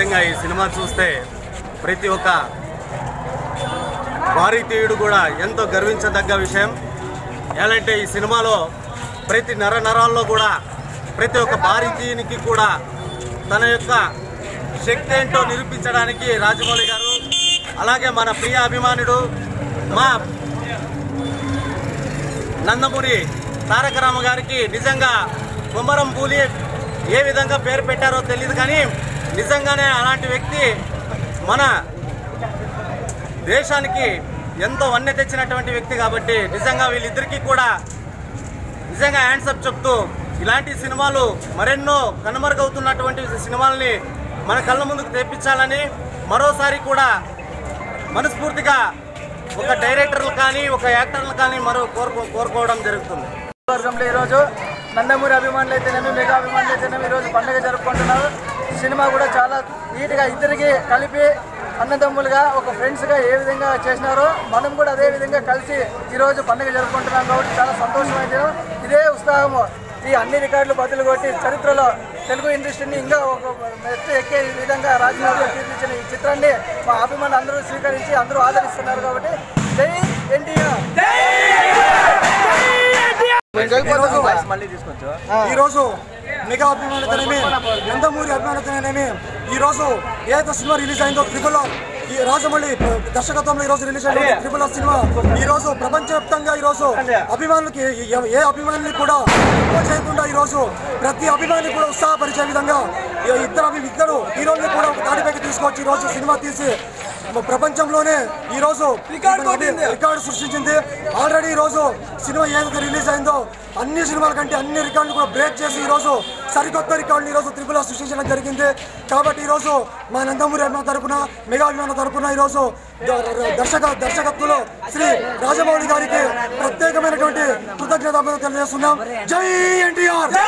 నిజంగా ఈ సినిమా చూస్తే ప్రతి ఒక్క భారతీయుడు కూడా ఎంతో గర్వించదగ్గ విషయం ఎలాంటి ఈ సినిమాలో ప్రతి నర నరాల్లో కూడా ప్రతి ఒక్క భారతీయునికి కూడా తన యొక్క శక్తి ఏంటో నిరూపించడానికి రాజమౌళి గారు అలాగే మన ప్రియ అభిమానుడు మా నందమూరి తారక రామ గారికి నిజంగా కుమ్మరం పూలి ఏ విధంగా పేరు పెట్టారో తెలియదు కానీ నిజంగానే అలాంటి వ్యక్తి మన దేశానికి ఎంతో వన్నె తెచ్చినటువంటి వ్యక్తి కాబట్టి నిజంగా వీళ్ళిద్దరికీ కూడా నిజంగా హ్యాండ్సప్ చెప్తూ ఇలాంటి సినిమాలు మరెన్నో కనుమరుగవుతున్నటువంటి సినిమాల్ని మన కళ్ళ ముందుకు తెప్పించాలని మరోసారి కూడా మనస్ఫూర్తిగా ఒక డైరెక్టర్లు కానీ ఒక యాక్టర్లు కానీ మరో కోరుకో కోరుకోవడం జరుగుతుంది వర్గంలో ఈరోజు నందమూరి అభిమానులు అయితేనేమి మెగా అభిమానులు అయితేనేమి ఈరోజు పండుగ జరుపుకుంటున్నారు సినిమా కూడా చాలా నీట్గా ఇద్దరికి కలిపి అన్నదమ్ములుగా ఒక ఫ్రెండ్స్గా ఏ విధంగా చేసినారో మనం కూడా అదే విధంగా కలిసి ఈరోజు పండుగ జరుపుకుంటున్నాం కాబట్టి చాలా సంతోషమైంది ఇదే ఉత్సాహము ఈ అన్ని రికార్డులు బదులు కొట్టి చరిత్రలో తెలుగు ఇండస్ట్రీని ఇంకా ఒక మెట్టు ఎక్కే విధంగా రాజమౌళి తీర్చిచ్చిన ఈ చిత్రాన్ని మా అభిమానులు అందరూ స్వీకరించి అందరూ ఆదరిస్తున్నారు కాబట్టి జై ఎన్టీఆర్ ఈరోజు మెగా అభిమానులతోనేమి నందమూరి అభిమానులతోనేమి ఈరోజు ఏదైతే సినిమా రిలీజ్ అయిందో త్రిపుల్ ఆర్, ఈ రాజమౌళి దర్శకత్వంలో ఈ రోజు రిలీజ్ అయిన త్రిపుల్ ఆర్ సినిమా ఈ రోజు ప్రపంచవ్యాప్తంగా ఈ రోజు అభిమానులకి ఏ- ఏ అభిమానులు కూడా ఎక్కువ చేయకుండా ఈ రోజు ప్రతి అభిమాని కూడా ఉత్సాహపరిచే విధంగా ఈ ఇద్దరు అభి- ఇద్దరు హీరోల్ని కూడా ఒక తాటిపైకి తీసుకొచ్చి ఈ రోజు సినిమా తీసి ప్రపంచంలోనే ఈ రోజు రికార్డు సృష్టించింది ఆల్రెడీ ఈ రోజు సినిమా ఏదైతే రిలీజ్ అయిందో అన్ని సినిమాల కంటే అన్ని రికార్డులు కూడా బ్రేక్ చేసి ఈ రోజు సరికొత్త రికార్డులు ఈ రోజు త్రిపుల సృష్టించడం జరిగింది కాబట్టి ఈ రోజు మా నందమూరి అభిమాన తరపున మెగా అభిమాన తరపున ఈ రోజు ద- దర్శక దర్శకత్వంలో శ్రీ రాజమౌళి గారికి ప్రత్యేకమైనటువంటి కృతజ్ఞత తెలియజేస్తున్నాం జై ఎన్టీఆర్